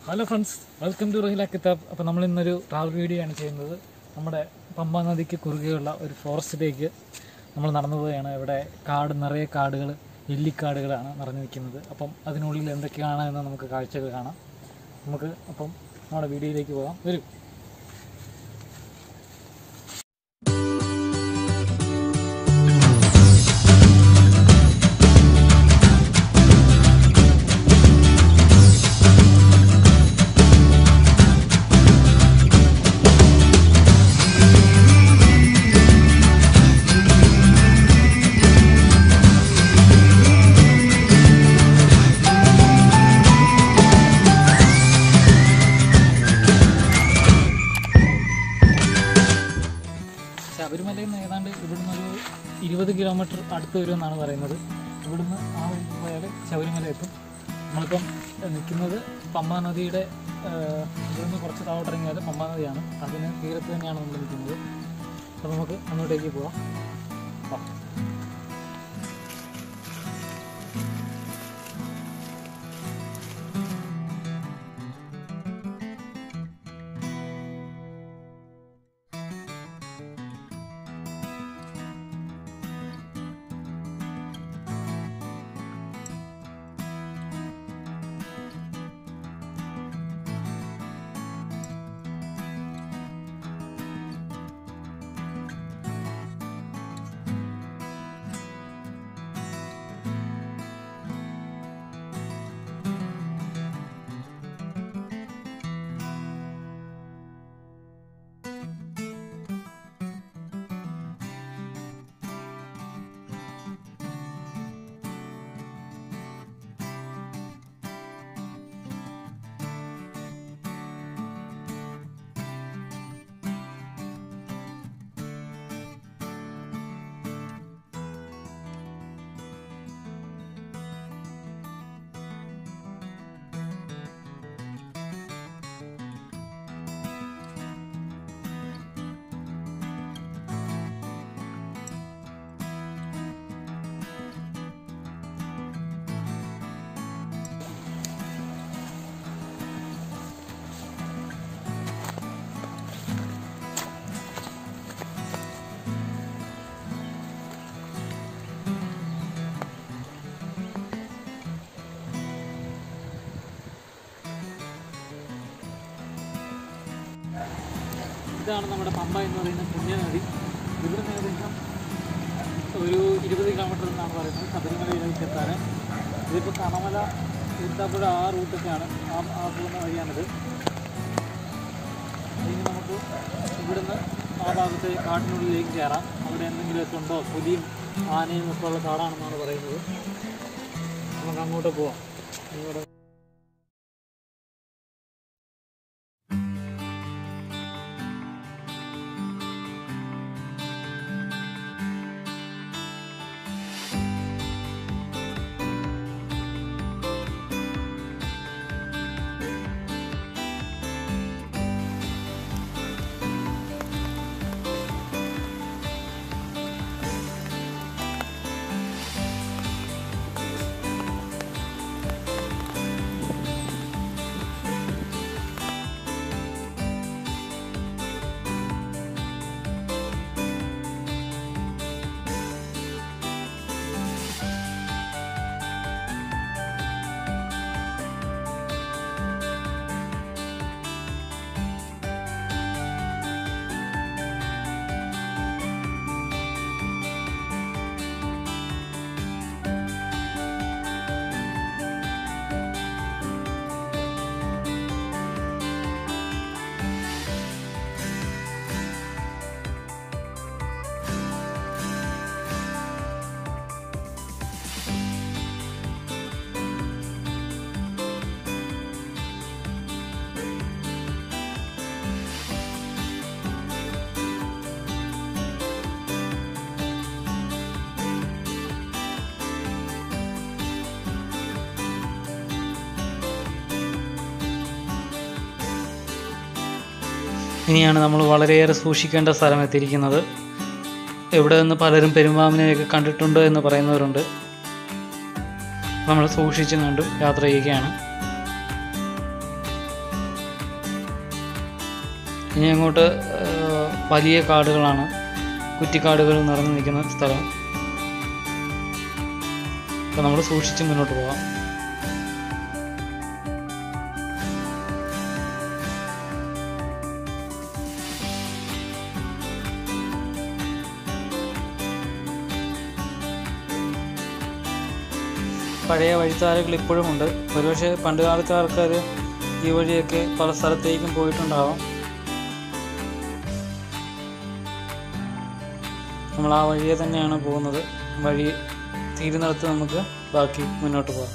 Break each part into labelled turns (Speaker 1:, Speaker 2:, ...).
Speaker 1: Hello friends welcome to Rahila Kitab അപ്പോൾ നമ്മൾ ഇന്നൊരു ട്രാവൽ വീഡിയോ ആണ് ചെയ്യുന്നത് നമ്മുടെ പമ്പ നദിക്ക് കുറുകെയുള്ള ഒരു ഫോറസ്റ്റിലേക്ക് നമ്മൾ നടന്നു പോവുകയാണ് ഇവിടെ കാട് നിറയെ കാടുകൾ എല്ലിക്കാടുകളാണ് നിറഞ്ഞു നിൽക്കുന്നത് അപ്പം അതിനുള്ളിൽ എന്തൊക്കെയാണ് എന്ന് നമുക്ക് കാഴ്ചകൾ കാണാം നമുക്ക് അപ്പം നമ്മുടെ വീഡിയോയിലേക്ക് പോകാം വരും ശബരിമലയിൽ നിന്ന് ഏതാണ്ട് ഇവിടുന്ന് ഒരു ഇരുപത് കിലോമീറ്റർ അടുത്ത് വരുമെന്നാണ് പറയുന്നത് ഇവിടുന്ന് ആ വഴി പോയാൽ ശബരിമല എത്തും നമ്മളിപ്പം നിൽക്കുന്നത് പമ്പാ നദിയുടെ ഏഹ്, ഇവിടുന്ന് കുറച്ച് താഴോട്ടിറങ്ങിയാൽ പമ്പാ നദിയാണ് അതിന് തീരത്ത് തന്നെയാണ് നമ്മൾ നിൽക്കുന്നത് അപ്പോൾ നമുക്ക് അങ്ങോട്ടേക്ക് പോവാം വാ. ഇതാണ് നമ്മുടെ പമ്പ എന്ന് പറയുന്ന പുണ്യനദി ഇവിടുന്ന് ഏകദേശം ഒരു ഇരുപത് കിലോമീറ്റർ എന്നാണ് പറയുന്നത് ശബരിമലയിലേക്ക് എത്താൻ ഇതിപ്പോൾ കണമല തീർത്ഥാപ്പുഴ ആ റൂട്ടൊക്കെയാണ് ആ ആ പോകുന്ന വഴിയാണിത് ഇനി നമുക്ക് ഇവിടുന്ന് ആ ഭാഗത്ത് കാട്ടിനുള്ളിലേക്ക് കയറാം അവിടെ എന്തെങ്കിലുമൊക്കെ ഉണ്ടോ പുലിയും ആനയും ഒക്കെ ഉള്ള കാടാണെന്നാണ് പറയുന്നത് നമുക്ക് അങ്ങോട്ട് പോവാം ഇവിടെ ഇനിയാണ് നമ്മൾ വളരെയേറെ സൂക്ഷിക്കേണ്ട സ്ഥലം എത്തിയിരിക്കുന്നത് ഇവിടെ നിന്ന് പലരും പെരുമ്പാമ്പിനെയൊക്കെ കണ്ടിട്ടുണ്ട് എന്ന് പറയുന്നവരുണ്ട് നമ്മൾ സൂക്ഷിച്ചും കണ്ടും യാത്ര ചെയ്യുകയാണ് ഇനി അങ്ങോട്ട് ആ, വലിയ കാടുകളാണ് കുറ്റിക്കാടുകൾ നിറഞ്ഞു നിൽക്കുന്ന സ്ഥലം അപ്പോൾ നമ്മൾ സൂക്ഷിച്ച് മുന്നോട്ട് പോകാം പഴയ വഴിത്താരകൾ ഇപ്പോഴും ഉണ്ട് ഒരുപക്ഷെ പണ്ട് കാലത്തെ ആൾക്കാർ ഈ വഴിയൊക്കെ പല സ്ഥലത്തേക്കും പോയിട്ടുണ്ടാവാം നമ്മൾ ആ വഴിയെ തന്നെയാണ് പോകുന്നത് വഴി തീരുന്നിടത്ത് നമുക്ക് ബാക്കി മുന്നോട്ട് പോകാം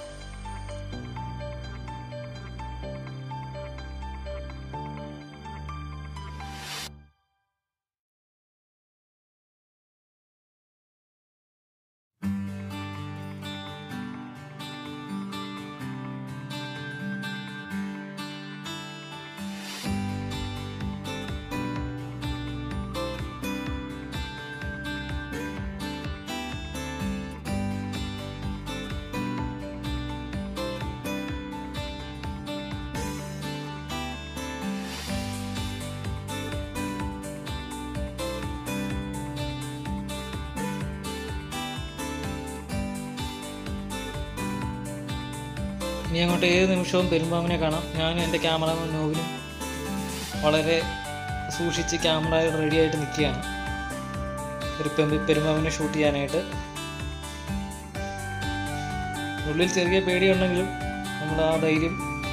Speaker 1: ഇനി അങ്ങോട്ട് ഏത് നിമിഷവും പെരുമ്പാമ്പിനെ കാണാം ഞാനും എൻ്റെ ക്യാമറമാൻ നോവിനും വളരെ സൂക്ഷിച്ച് ക്യാമറ റെഡി ആയിട്ട് നിൽക്കുകയാണ് ഒരു പെമ്പി പെരുമ്പാമ്പിനെ ഷൂട്ട് ചെയ്യാനായിട്ട് ഉള്ളിൽ ചെറിയ പേടിയുണ്ടെങ്കിലും നമ്മൾ ആ ധൈര്യം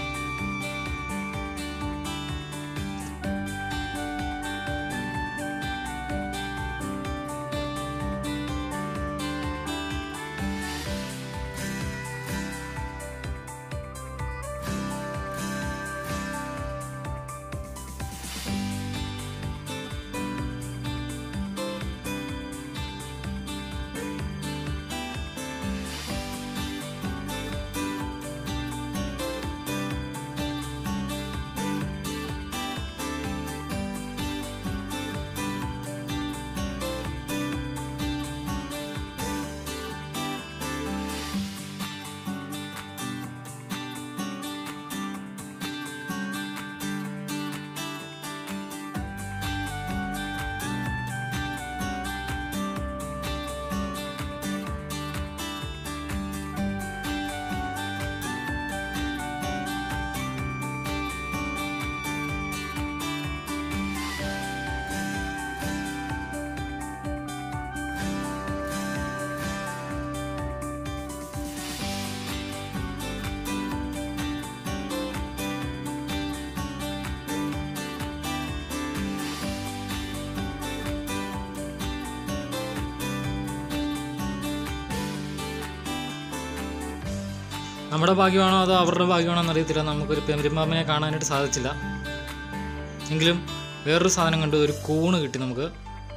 Speaker 1: നമ്മുടെ ഭാഗ്യമാണോ അതോ അവരുടെ ഭാഗ്യമാണോ എന്നറിയത്തില്ല നമുക്കൊരു പെരുമ്പാമ്പിനെ കാണാനായിട്ട് സാധിച്ചില്ല എങ്കിലും വേറൊരു സാധനം കണ്ടു ഒരു കൂണ് കിട്ടി നമുക്ക്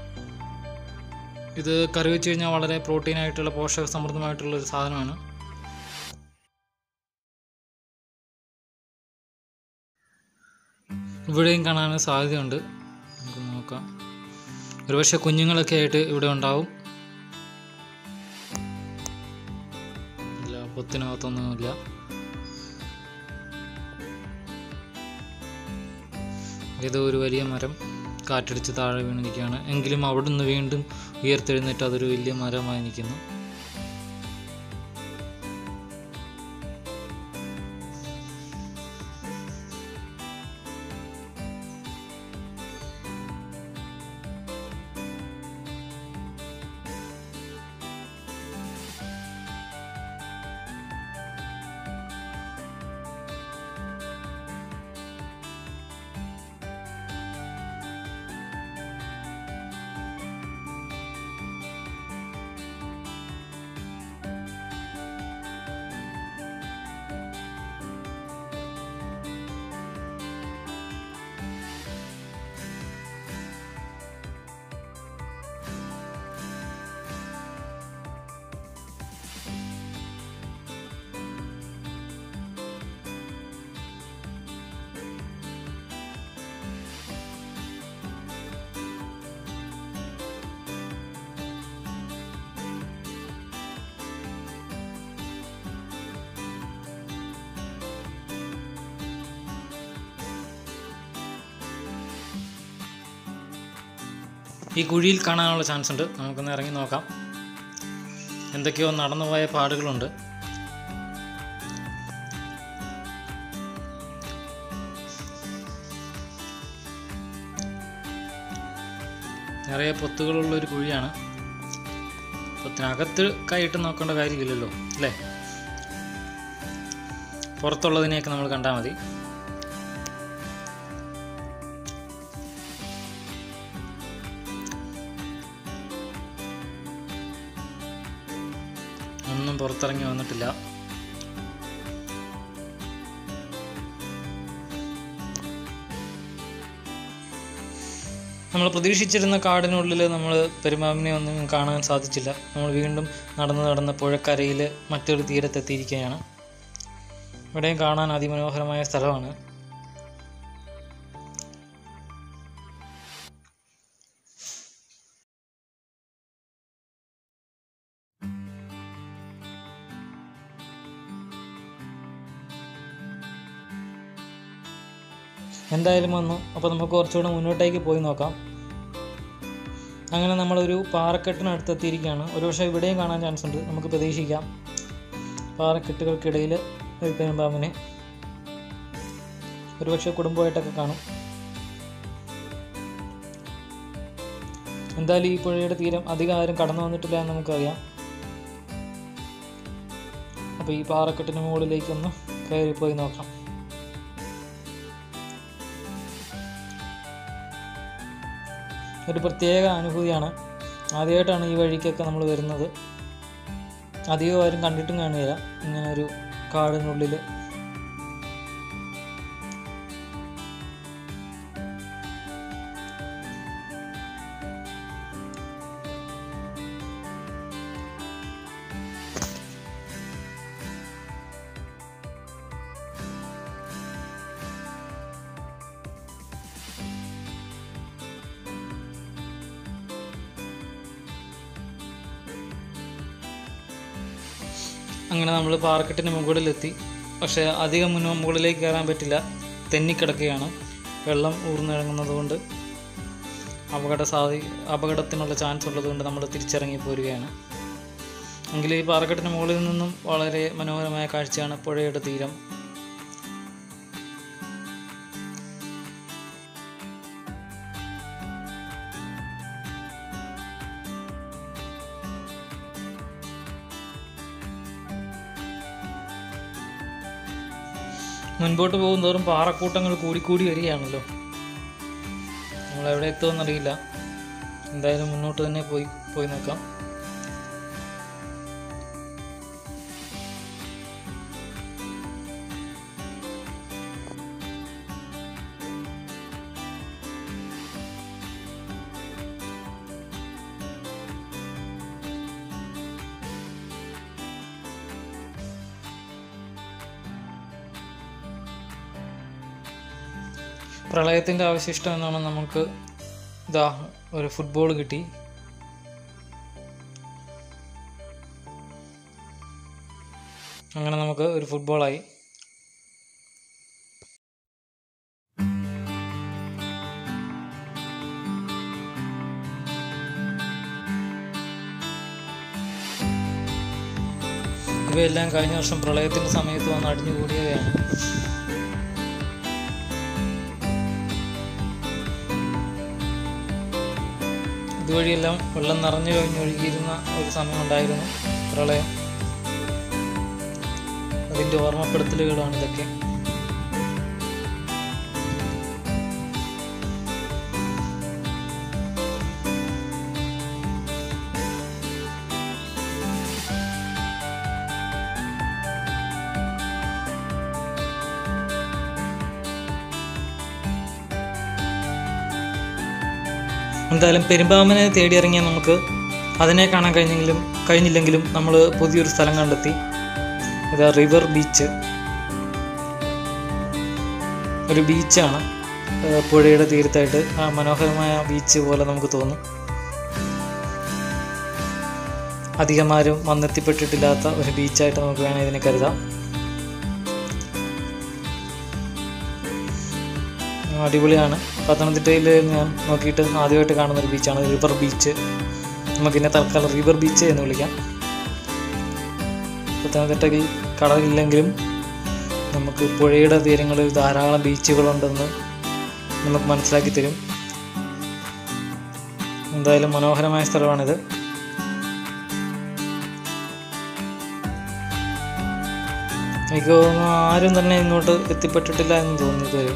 Speaker 1: ഇത് കറി വെച്ച് കഴിഞ്ഞാൽ വളരെ പ്രോട്ടീൻ ആയിട്ടുള്ള പോഷക സമൃദ്ധമായിട്ടുള്ള ഒരു സാധനമാണ് ഇവിടെയും കാണാൻ സാധ്യതയുണ്ട് നമുക്ക് നോക്കാം ഒരുപക്ഷെ കുഞ്ഞുങ്ങളൊക്കെ ആയിട്ട് ഇവിടെ ഉണ്ടാവും ഇല്ല പൊത്തിനകത്തൊന്നുമില്ല ഇത് ഒരു വലിയ മരം കാറ്റടിച്ച് താഴെ വീണിരിക്കുകയാണ് എങ്കിലും അവിടെ നിന്ന് വീണ്ടും ഉയർത്തെഴുന്നേറ്റ് അതൊരു വലിയ മരമായി നിൽക്കുന്നു ഈ കുഴിയിൽ കാണാനുള്ള ചാൻസ് ഉണ്ട് നമുക്കൊന്ന് ഇറങ്ങി നോക്കാം എന്തൊക്കെയോ നടന്നുപോയ പാടുകളുണ്ട് നിറയെ പൊത്തുകളുള്ള ഒരു കുഴിയാണ് പൊത്തിനകത്ത് കൈയിട്ട് നോക്കേണ്ട കാര്യമില്ലല്ലോ അല്ലേ പുറത്തുള്ളതിനെയൊക്കെ നമ്മൾ കണ്ടാൽ മതി ഒന്നും പുറത്തിറങ്ങി വന്നിട്ടില്ല നമ്മൾ പ്രതീക്ഷിച്ചിരുന്ന കാടിനുള്ളിൽ നമ്മൾ പെരുമാവിനെ ഒന്നും കാണാൻ സാധിച്ചില്ല നമ്മൾ വീണ്ടും നടന്ന് നടന്ന് പുഴക്കരയിൽ മറ്റൊരു തീരത്തെത്തിയിരിക്കുകയാണ് ഇവിടെയും കാണാൻ അതിമനോഹരമായ സ്ഥലമാണ് എന്തായാലും വന്നു അപ്പോൾ നമുക്ക് കുറച്ചുകൂടെ മുന്നോട്ടേക്ക് പോയി നോക്കാം അങ്ങനെ നമ്മളൊരു പാറക്കെട്ടിനടുത്ത് എത്തിയിരിക്കുകയാണ് ഒരുപക്ഷെ ഇവിടെയും കാണാൻ ചാൻസ് ഉണ്ട് നമുക്ക് പ്രതീക്ഷിക്കാം പാറക്കെട്ടുകൾക്കിടയിൽ ഒരു പെരുമ്പാമ്പിനെ ഒരുപക്ഷെ കുടുംബമായിട്ടൊക്കെ കാണും എന്തായാലും ഈ പുഴയുടെ തീരം അധികം ആരും കടന്നു വന്നിട്ടില്ല എന്ന് നമുക്കറിയാം അപ്പോൾ ഈ പാറക്കെട്ടിന് മുകളിലേക്കൊന്ന് കയറിപ്പോയി നോക്കാം ഒരു പ്രത്യേക അനുഭൂതിയാണ് ആദ്യമായിട്ടാണ് ഈ വഴിക്കൊക്കെ നമ്മൾ വരുന്നത് അധികം ആരും കണ്ടിട്ടും കാണുകയില്ല ഇങ്ങനെ ഒരു കാടിനുള്ളിൽ അങ്ങനെ നമ്മൾ പാറക്കെട്ടിന് മുകളിലെത്തി പക്ഷേ അധികം മുന്നോ മുകളിലേക്ക് കയറാൻ പറ്റില്ല തെന്നിക്കിടക്കുകയാണ് വെള്ളം ഊർന്നിറങ്ങുന്നത് കൊണ്ട് അപകട സാധി അപകടത്തിനുള്ള ചാൻസ് ഉള്ളതുകൊണ്ട് നമ്മൾ തിരിച്ചിറങ്ങി പോരുകയാണ് എങ്കിൽ ഈ പാറക്കെട്ടിന് മുകളിൽ നിന്നും വളരെ മനോഹരമായ കാഴ്ചയാണ് പുഴയുടെ തീരം മുൻപോട്ട് പോകും തോറും പാറക്കൂട്ടങ്ങൾ കൂടിക്കൂടി വരികയാണല്ലോ നമ്മൾ എവിടെ എത്തുമെന്നറിയില്ല എന്തായാലും മുന്നോട്ട് തന്നെ പോയി പോയി നോക്കാം പ്രളയത്തിൻ്റെ അവശിഷ്ടം എന്നാണ് നമുക്ക് ഇതാ ഒരു ഫുട്ബോൾ കിട്ടി അങ്ങനെ നമുക്ക് ഒരു ഫുട്ബോളായി ഇവയെല്ലാം കഴിഞ്ഞ വർഷം പ്രളയത്തിൻ്റെ സമയത്ത് വന്ന് അടിഞ്ഞുകൂടിയവയാണ് ഇതുവഴിയെല്ലാം വെള്ളം നിറഞ്ഞു കഴിഞ്ഞൊഴുകിയിരുന്ന ഒരു സമയമുണ്ടായിരുന്നു പ്രളയം അതിൻ്റെ ഓർമ്മപ്പെടുത്തലുകളാണ് ഇതൊക്കെ എന്തായാലും പെരുമ്പാമ്പനെ തേടിയിറങ്ങിയ നമുക്ക് അതിനെ കാണാൻ കഴിഞ്ഞെങ്കിലും കഴിഞ്ഞില്ലെങ്കിലും നമ്മൾ പുതിയൊരു സ്ഥലം കണ്ടെത്തി ഇത് റിവർ ബീച്ച് ഒരു ബീച്ചാണ് ഏഹ് പുഴയുടെ തീരത്തായിട്ട് ആ മനോഹരമായ ബീച്ച് പോലെ നമുക്ക് തോന്നും അധികമാരും വന്നെത്തിപ്പെട്ടിട്ടില്ലാത്ത ഒരു ബീച്ചായിട്ട് നമുക്ക് വേണം ഇതിനെ കരുതാം അടിപൊളിയാണ് പത്തനംതിട്ടയിൽ ഞാൻ നോക്കിയിട്ട് ആദ്യമായിട്ട് കാണുന്ന ഒരു ബീച്ചാണ് റിവർ ബീച്ച് നമുക്കിന്നെ തൽക്കാലം റിവർ ബീച്ച് എന്ന് വിളിക്കാം പത്തനംതിട്ടയിൽ കടലില്ലെങ്കിലും നമുക്ക് പുഴയുടെ തീരങ്ങളിൽ ധാരാളം ബീച്ചുകളുണ്ടെന്ന് നമുക്ക് മനസ്സിലാക്കി തരും എന്തായാലും മനോഹരമായ സ്ഥലമാണിത് എനിക്ക് തോന്നുന്നു ആരും തന്നെ ഇങ്ങോട്ട് എത്തിപ്പെട്ടിട്ടില്ല എന്ന് തോന്നുന്നു ഇതുവരെ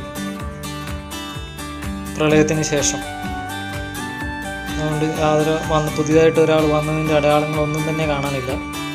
Speaker 1: പ്രളയത്തിന് ശേഷം അതുകൊണ്ട് യാതൊരു വന്ന് പുതിയതായിട്ട് ഒരാൾ വന്നതിൻ്റെ അടയാളങ്ങളൊന്നും തന്നെ കാണാനില്ല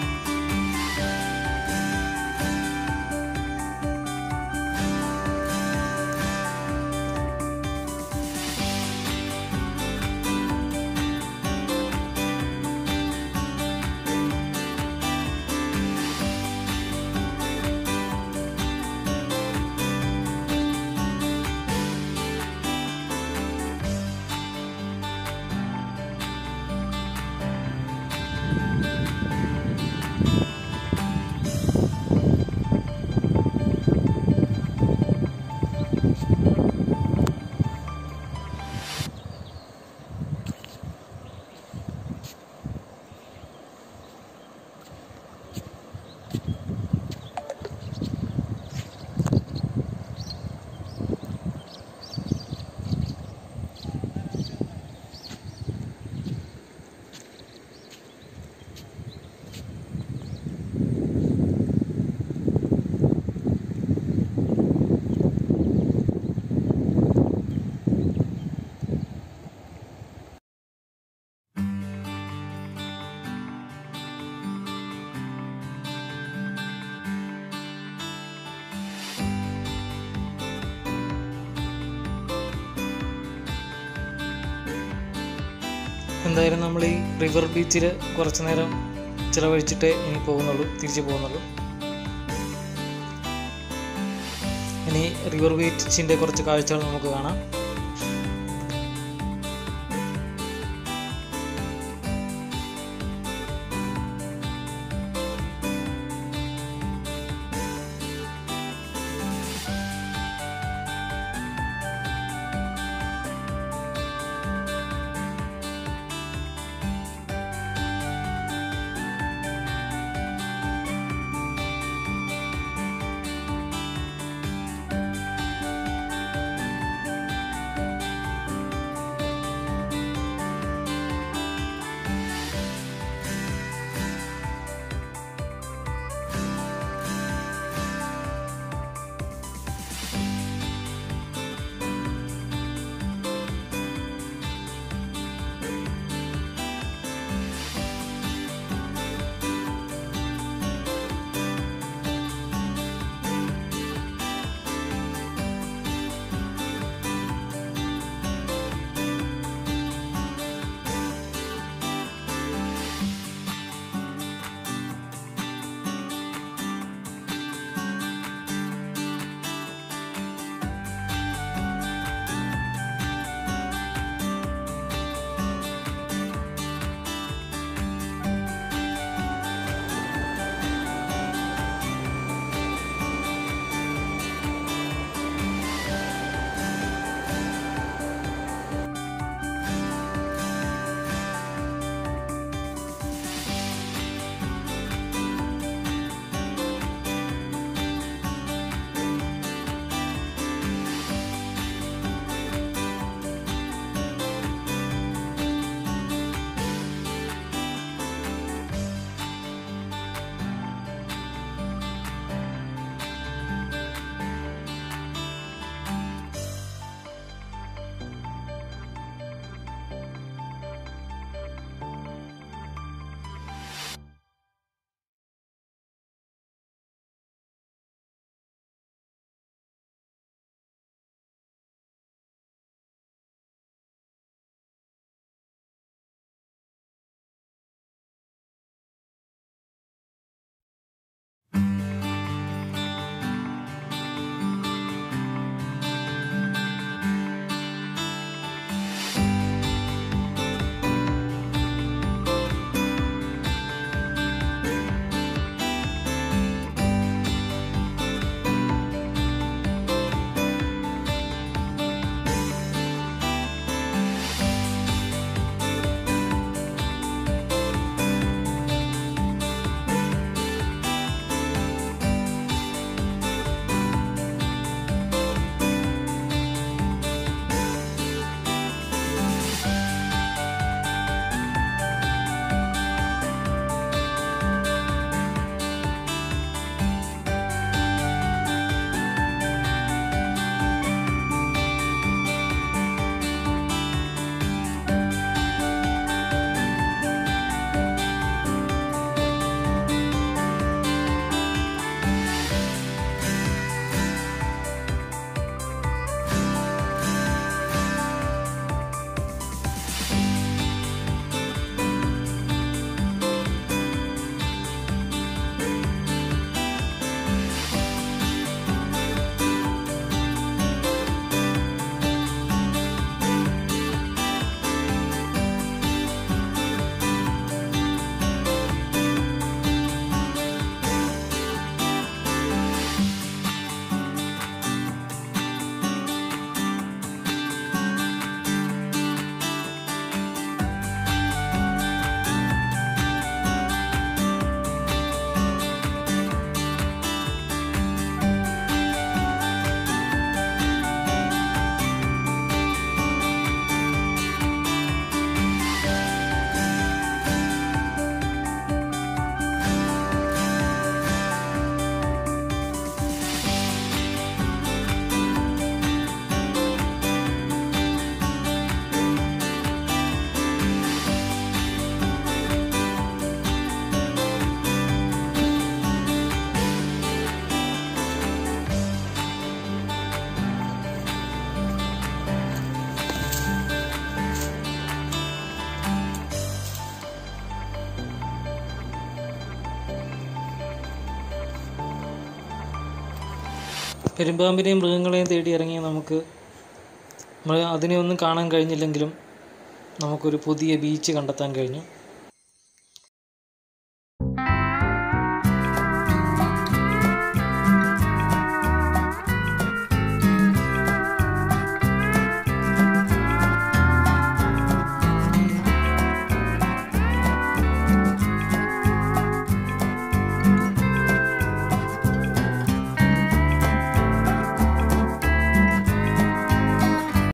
Speaker 1: എന്തായാലും നമ്മൾ ഈ റിവർ ബീച്ചിൽ കുറച്ച് നേരം ചിലവഴിച്ചിട്ടേ ഇനി പോകുന്നുള്ളൂ തിരിച്ചു പോകുന്നുള്ളൂ ഇനി റിവർ ബീച്ചിൻ്റെ കുറച്ച് കാഴ്ചകൾ നമുക്ക് കാണാം
Speaker 2: പെരുമ്പാമ്പിനെയും മൃഗങ്ങളെയും തേടി ഇറങ്ങിയ നമുക്ക് നമ്മൾ അതിനെ ഒന്നും കാണാൻ കഴിഞ്ഞില്ലെങ്കിലും നമുക്കൊരു പുതിയ ബീച്ച് കണ്ടെത്താൻ കഴിഞ്ഞു